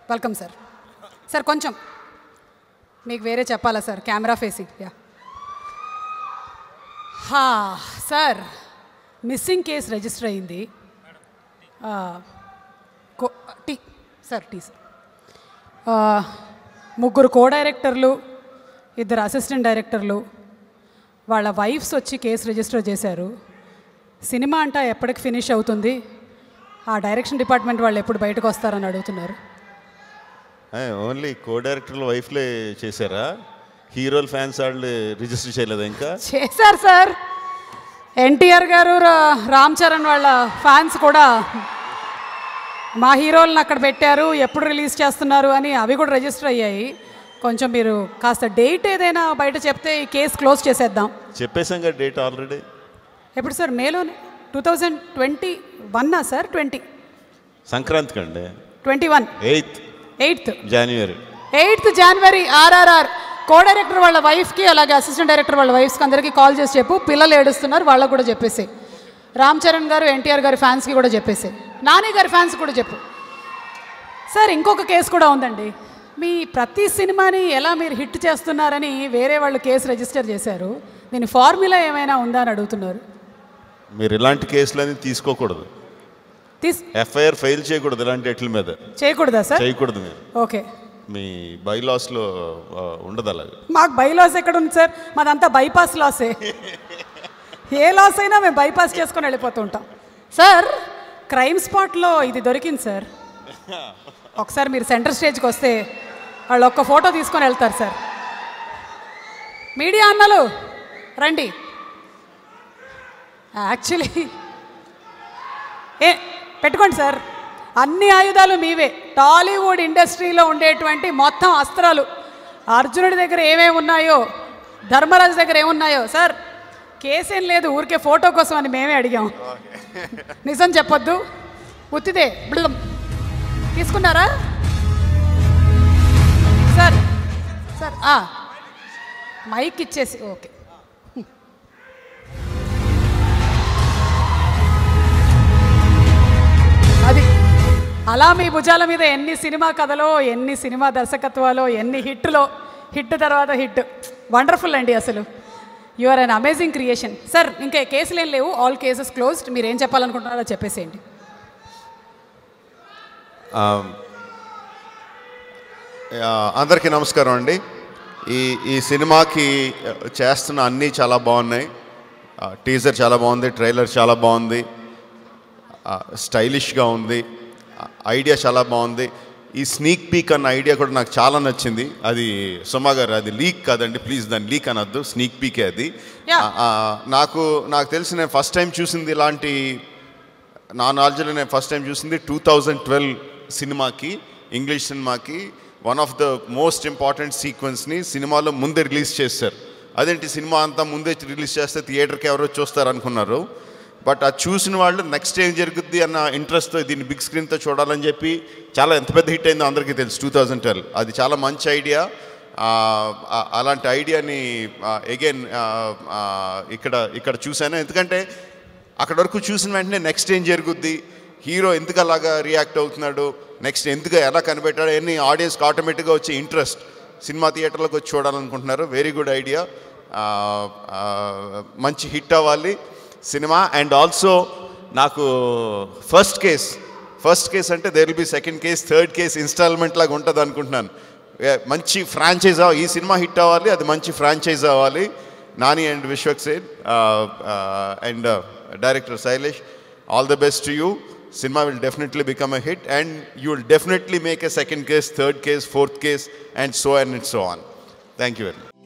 Welcome sir sir కొంచెం మీకు వేరే చెప్పాలా సార్ కెమెరా ఫేసింగ్ యా హా సార్ మిస్సింగ్ కేసు రిజిస్టర్ అయింది ఆ, కో టీ సార్ టీ సార్ ఆ, ముగ్గురు కో డైరెక్టర్లు ఇద్దరు అసిస్టెంట్ డైరెక్టర్లు వాళ్ళ వైఫ్స్ వచ్చి కేసు రిజిస్టర్ చేశారు సినిమా అంటా ఎప్పటికి ఫినిష్ అవుతుంది ఆ డైరెక్షన్ డిపార్ట్మెంట్ వాళ్ళు ఎప్పుడు బయటకు వస్తారని అడుగుతున్నారు ఓన్లీ కో డైరెక్టర్ల వైఫ్లే చేశారా హీరోల ఫ్యాన్స్ వాళ్ళు రిజిస్టర్ చేయలేదా ఇంకా చేశారు సార్ ఎన్టీఆర్ గారు రా- రామ్ చరణ్ వాళ్ళ ఫ్యాన్స్ కూడా మా హీరోలను అక్కడ పెట్టారు ఎప్పుడు రిలీజ్ చేస్తున్నారు అని అవి కూడా రిజిస్టర్ అయ్యాయి కొంచెం మీరు కాస్త డేట్ ఏదైనా బయట చెప్తే ఈ కేసు క్లోజ్ చేసేద్దాం చెప్పేశాం కదా డేట్ ఆల్రెడీ ఎప్పుడు సార్ మేలోనే టూ థౌజండ్ ట్వంటీ వన్నా సార్ ట్వంటీ సంక్రాంతికి అండి ట్వంటీ వన్ ఎయిత్ ఎయిత్ జనవరి ఎయిత్ జనవరి ఆర్ఆర్ఆర్ కో డైరెక్టర్ వాళ్ళ వైఫ్కి అలాగే అసిస్టెంట్ డైరెక్టర్ వాళ్ళ వైఫ్స్కి అందరికీ కాల్ చేసి చెప్పు పిల్లలు ఏడుస్తున్నారు వాళ్ళకు కూడా చెప్పేసి రామ్ చరణ్ గారు ఎన్టీఆర్ గారి ఫ్యాన్స్కి కూడా చెప్పేసి నాని గారి ఫ్యాన్స్ కూడా చెప్పు సార్ ఇంకొక కేసు కూడా ఉందండి మీ ప్రతి సినిమాని ఎలా మీరు హిట్ చేస్తున్నారని వేరే వాళ్ళు కేసు రిజిస్టర్ చేశారు దీని ఫార్ములా ఏమైనా ఉందా అని అడుగుతున్నారు మీరు ఇలాంటి కేసులన్నీ తీసుకోకూడదు తీస్ ఎఫ్ఐఆర్ ఫైల్ చేయకూడదు ఇలాంటి ఎట్ల మీద చేయకూడదా సార్ చేయకూడదు మీరు ఓకే మీ బైలాస్లో ఉండదు అలాగే మాకు బై లాస్ ఎక్కడ ఉంది సార్ మాదంతా బైపాస్ లాసే ఏ లాస్ అయినా మేము బైపాస్ చేసుకొని వెళ్ళిపోతూ ఉంటాం సార్ క్రైమ్ స్పాట్లో ఇది దొరికింది సార్ ఒకసారి మీరు సెంటర్ స్టేజ్కి వస్తే వాళ్ళు ఒక్క ఫోటో తీసుకొని వెళ్తారు సార్ మీడియా అన్నలు రండి యాక్చువల్లీ ఏ పెట్టుకోండి సార్ అన్ని ఆయుధాలు మీవే టాలీవుడ్ ఇండస్ట్రీలో ఉండేటువంటి మొత్తం అస్త్రాలు అర్జునుడి దగ్గర ఏమేమి ఉన్నాయో ధర్మరాజు దగ్గర ఏమున్నాయో సార్ కేసేం లేదు ఊరికే ఫోటో కోసం అని మేమే అడిగాం నిజం చెప్పొద్దు ఉత్తిదే బిళ్ళం తీసుకున్నారా సార్ సార్ ఆ, మైక్ ఇచ్చేసి ఓకే అది అలా మీ భుజాల మీద ఎన్ని సినిమా కథలో ఎన్ని సినిమా దర్శకత్వాలో ఎన్ని హిట్లో హిట్ తర్వాత హిట్ వండర్ఫుల్ అండి అసలు you are an amazing creation sir ఇంకా కేసులు ఏం లేవు ఆల్ కేసెస్ క్లోజ్డ్ మీరు ఏం చెప్పాలనుకుంటున్నారో చెప్పేసేయండి ఆ, ఆ, అందరికీ నమస్కారం అండి ఈ ఈ సినిమాకి ఆ, చేస్తున్న అన్నీ చాలా బాగున్నాయి ఆ, టీజర్ చాలా బాగుంది ట్రైలర్ చాలా బాగుంది ఆ, స్టైలిష్గా ఉంది ఆ, ఐడియా చాలా బాగుంది ఈ స్నీక్ పీక్ అన్న ఐడియా కూడా నాకు చాలా నచ్చింది అది సుమా గారు అది లీక్ కాదండి ప్లీజ్ దాన్ని లీక్ అనొద్దు స్నీక్ పీకే అది Yeah. ఆ, ఆ, నాకు నాకు తెలిసి నేను ఫస్ట్ టైం చూసింది ఇలాంటి నా నాలెడ్జ్లో నేను ఫస్ట్ టైం చూసింది టూ థౌజండ్ ట్వెల్వ్ సినిమాకి ఇంగ్లీష్ సినిమాకి one of the most important సీక్వెన్స్ని సినిమాలో ముందే రిలీజ్ చేశారు అదేంటి సినిమా అంతా ముందే రిలీజ్ చేస్తే థియేటర్కి ఎవరో చూస్తారు అనుకున్నారు బట్ అది చూసిన వాళ్ళు నెక్స్ట్ ఏం జరుగుద్ది అన్న ఇంట్రెస్ట్తో దీన్ని బిగ్ స్క్రీన్తో చూడాలని చెప్పి చాలా ఎంత పెద్ద హిట్ అయిందో అందరికీ తెలుసు టూ థౌజండ్ ట్వెల్వ్ అది చాలా మంచి ఐడియా అలాంటి ఐడియాని అగైన్ ఇక్కడ ఇక్కడ చూశాను ఎందుకంటే అక్కడ వరకు చూసిన వెంటనే నెక్స్ట్ ఏం జరుగుద్ది హీరో ఎందుకు అలాగా రియాక్ట్ అవుతున్నాడు నెక్స్ట్ ఎందుకు ఎలా కనిపెట్టాడు అన్ని ఆడియన్స్కి ఆటోమేటిక్గా వచ్చే ఇంట్రెస్ట్ సినిమా థియేటర్లోకి వచ్చి చూడాలనుకుంటున్నారు వెరీ గుడ్ ఐడియా మంచి హిట్ అవ్వాలి సినిమా అండ్ ఆల్సో నాకు ఫస్ట్ కేస్ ఫస్ట్ కేస్ అంటే there will be second case third case installment లాగా ఉంటుంది అనుకుంటున్నాను ఏ, మంచి ఫ్రాంచైజ్ ఈ సినిమా హిట్ అవ్వాలి అది మంచి ఫ్రాంచైజ్ అవ్వాలి Nani and Vishwak Sen and director Shailesh all the best to you cinema will definitely become a hit and you will definitely make a second case, third case, fourth case, and so on and so on. Thank you very much.